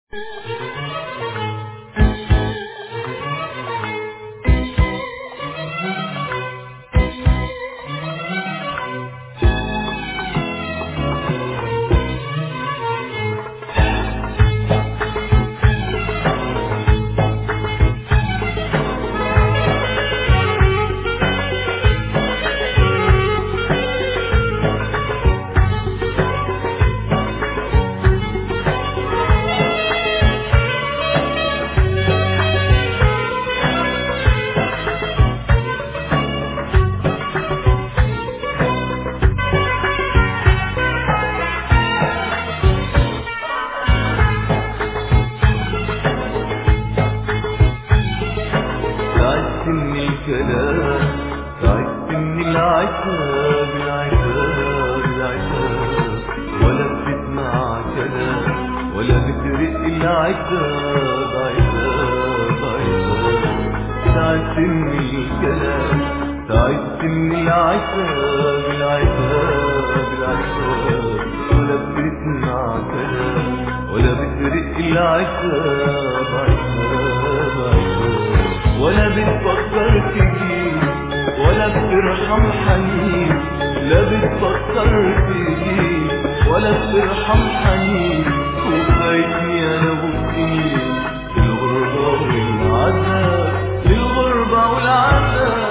تعبت من الكلام تعبت من العتاب العتاب العتاب ولا بتسمع كلام ولا بترق العتاب عتاب عتاب تعبت من الكلام تعبت من العتاب العتاب العتاب ولا بتسمع كلام ولا بترق العتاب عتاب عتاب ولا بتفكر تجيب ولا بترحم حنين لا بتفكر تجيب ولا بترحم حنين وفايتني انا وسنين الغربة والعذاب الغربة والعذاب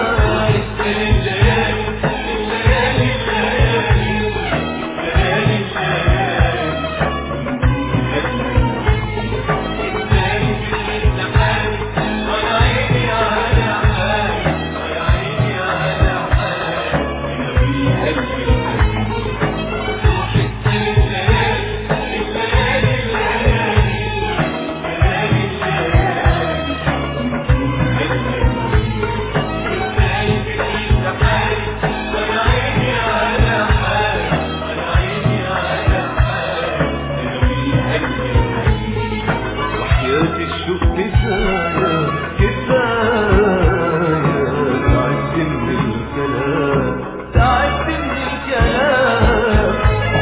وحياتي شوف كفاية كفاية تعبت من الكلام تعبت من الكلام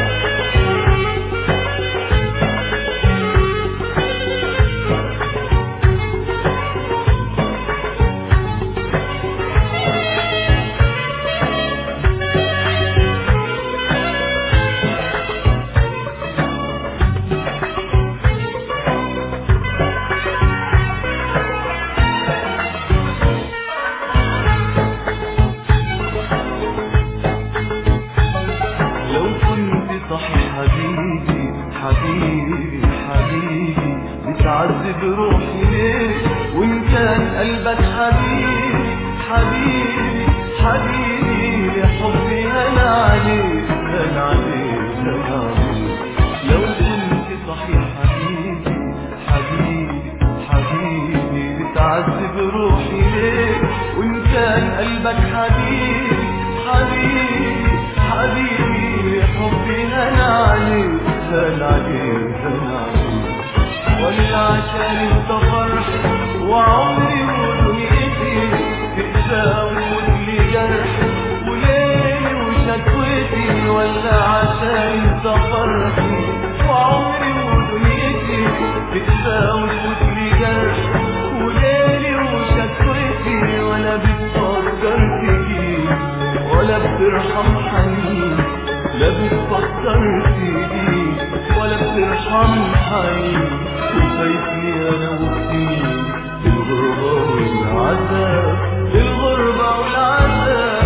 لو كنت صحي حبيبي حبيبي حبيبي بتعذب روحي ليه وان كان قلبك حبيبي حبيبي حبيبي حبي هنا عليك هنا عليك هنا عليك لو كنت صحي حبيبي حبيبي حبيبي بتعذب روحي ليه وان كان قلبك حبيبي حبيبي حبيبي حبي هنا عليك هنا عليك هنا عليك ولا عشان انت فرح وعمري ودنيتي تقسى وتموتلي جرح وليلي وشكوتي ولا عشان انت فرحي وعمري ودنيتي تقسى وتموتلي جرح وليلي وشكوتي ولا بتفكر تجيب ولا بترحم حنين لا بتفكر تجيب ولا بترحم حنين وفايتني انا وسنين الغربة والعذاب الغربة والعذاب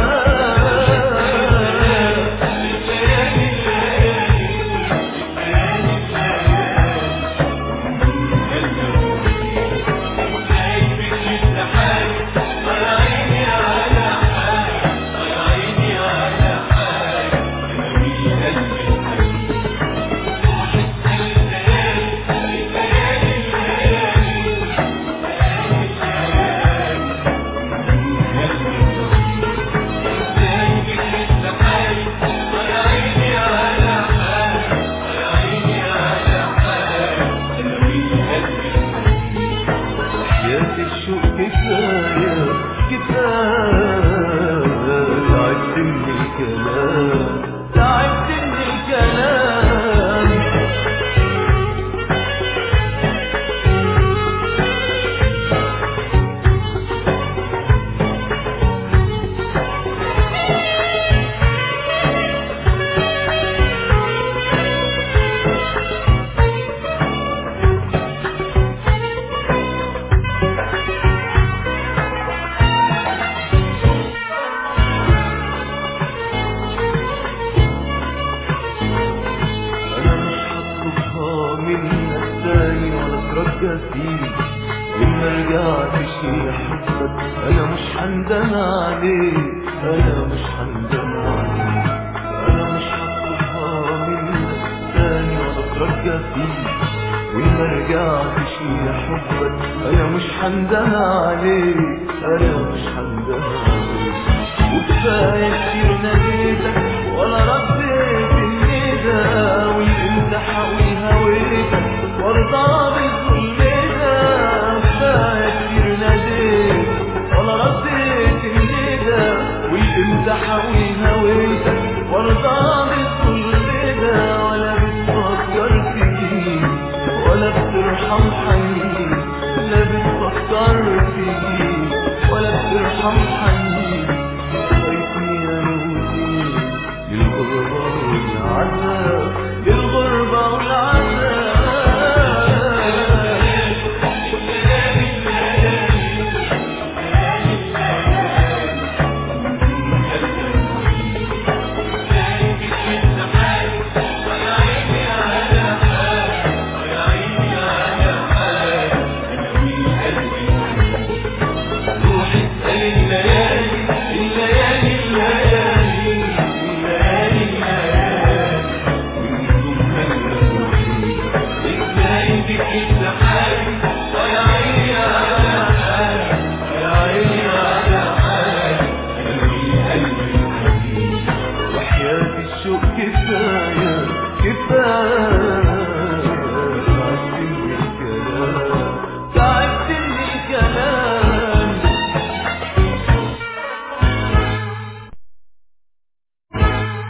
بترجى فيه وما رجعتش لحبك انا مش هندم عليك انا مش هندم عليك انا مش هطلبها منك تاني ولا اترجى فيك وما رجعتش لحبك انا مش هندم عليك انا مش هندم عليك وكفايه كتير ناديتك ولا رديت الندى والانت حاول هويتك وارضى بالظلم ده كفايه كتير ناديت ولا رديت الندى والانت حاول هويتك وارضى بالظلم ده ولا بتفكر فيه ولا بترحم حد